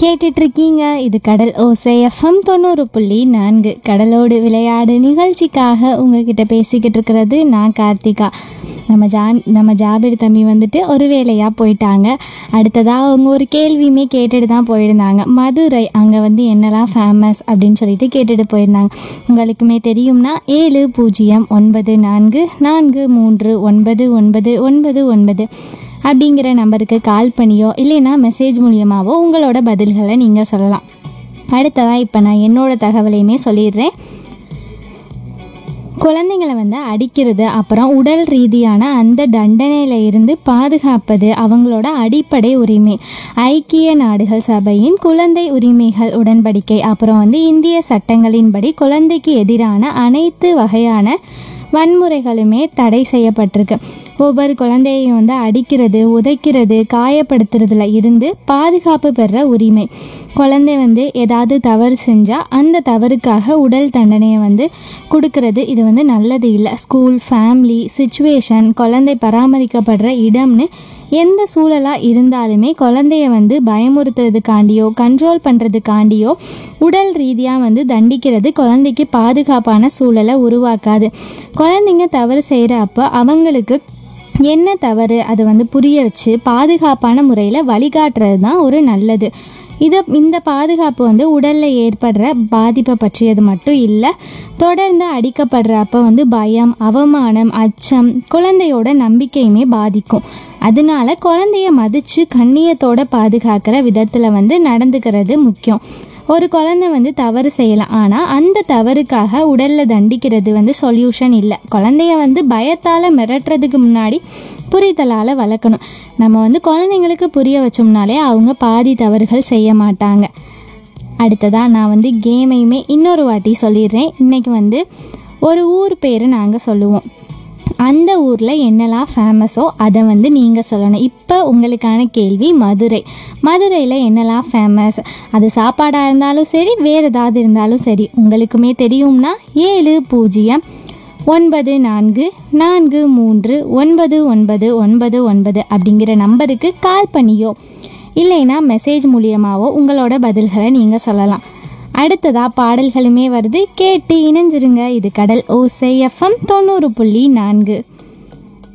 கேட்டுட்டு இருக்கீங்க இது கடல் ஓசை எஃப்எம் தொண்ணூறு புள்ளி நான்கு கடலோடு விளையாடு நிகழ்ச்சிக்காக உங்ககிட்ட பேசிக்கிட்டு இருக்கிறது நான் கார்த்திகா நம்ம ஜான் நம்ம ஜாபிர் தம்பி வந்துட்டு ஒரு வேலையாக போயிட்டாங்க அடுத்ததாக அவங்க ஒரு கேள்வியுமே கேட்டுட்டு தான் போயிருந்தாங்க மதுரை அங்கே வந்து என்னெல்லாம் ஃபேமஸ் அப்படின்னு சொல்லிட்டு கேட்டுட்டு போயிருந்தாங்க உங்களுக்குமே தெரியும்னா ஏழு பூஜ்ஜியம் ஒன்பது நான்கு நான்கு மூன்று ஒன்பது ஒன்பது ஒன்பது ஒன்பது அப்படிங்கிற நம்பருக்கு கால் பண்ணியோ இல்லைன்னா மெசேஜ் மூலியமாவோ உங்களோட பதில்களை நீங்கள் சொல்லலாம் அடுத்ததாக இப்போ நான் என்னோட தகவலையுமே சொல்லிடுறேன் குழந்தைங்களை வந்து அடிக்கிறது அப்புறம் உடல் ரீதியான அந்த தண்டனையில இருந்து பாதுகாப்பது அவங்களோட அடிப்படை உரிமை ஐக்கிய நாடுகள் சபையின் குழந்தை உரிமைகள் உடன்படிக்கை அப்புறம் வந்து இந்திய சட்டங்களின்படி குழந்தைக்கு எதிரான அனைத்து வகையான வன்முறைகளுமே தடை செய்யப்பட்டிருக்கு ஒவ்வொரு குழந்தையையும் வந்து அடிக்கிறது உதைக்கிறது காயப்படுத்துறதுல இருந்து பாதுகாப்பு பெற உரிமை குழந்தை வந்து ஏதாவது தவறு செஞ்சால் அந்த தவறுக்காக உடல் தண்டனையை வந்து கொடுக்கறது இது வந்து நல்லது இல்லை ஸ்கூல் ஃபேமிலி சுச்சுவேஷன் குழந்தை பராமரிக்கப்படுற இடம்னு எந்த சூழலாக இருந்தாலுமே குழந்தைய வந்து பயமுறுத்துறதுக்காண்டியோ கண்ட்ரோல் பண்ணுறதுக்காண்டியோ உடல் ரீதியாக வந்து தண்டிக்கிறது குழந்தைக்கு பாதுகாப்பான சூழலை உருவாக்காது குழந்தைங்க தவறு செய்கிற அப்போ அவங்களுக்கு என்ன தவறு அதை வந்து புரிய வச்சு பாதுகாப்பான முறையில் வழிகாட்டுறது தான் ஒரு நல்லது இதை இந்த பாதுகாப்பு வந்து உடலில் ஏற்படுற பாதிப்பை பற்றியது மட்டும் இல்லை தொடர்ந்து அடிக்கப்படுற அப்போ வந்து பயம் அவமானம் அச்சம் குழந்தையோட நம்பிக்கையுமே பாதிக்கும் அதனால குழந்தைய மதித்து கண்ணியத்தோட பாதுகாக்கிற விதத்தில் வந்து நடந்துக்கிறது முக்கியம் ஒரு குழந்தை வந்து தவறு செய்யலாம் ஆனால் அந்த தவறுக்காக உடலில் தண்டிக்கிறது வந்து சொல்யூஷன் இல்லை குழந்தைய வந்து பயத்தால் மிரட்டுறதுக்கு முன்னாடி புரிதலால் வளர்க்கணும் நம்ம வந்து குழந்தைங்களுக்கு புரிய வச்சோம்னாலே அவங்க பாதி தவறுகள் செய்ய மாட்டாங்க அடுத்ததாக நான் வந்து கேமையுமே இன்னொரு வாட்டி சொல்லிடுறேன் இன்றைக்கி வந்து ஒரு ஊர் பேர் நாங்கள் சொல்லுவோம் அந்த ஊரில் என்னெல்லாம் ஃபேமஸோ அதை வந்து நீங்கள் சொல்லணும் இப்போ உங்களுக்கான கேள்வி மதுரை மதுரையில் என்னெல்லாம் ஃபேமஸ் அது சாப்பாடாக இருந்தாலும் சரி வேறு ஏதாவது இருந்தாலும் சரி உங்களுக்குமே தெரியும்னா ஏழு பூஜ்ஜியம் ஒன்பது நான்கு நான்கு மூன்று ஒன்பது ஒன்பது ஒன்பது ஒன்பது அப்படிங்கிற நம்பருக்கு கால் பண்ணியோ இல்லைன்னா மெசேஜ் மூலியமாவோ உங்களோட பதில்களை நீங்கள் சொல்லலாம் அடுத்ததா பாடல்களுமே வருது கேட்டு இணைஞ்சிருங்க இது கடல் ஓசை எஃப்எம் தொண்ணூறு புள்ளி நான்கு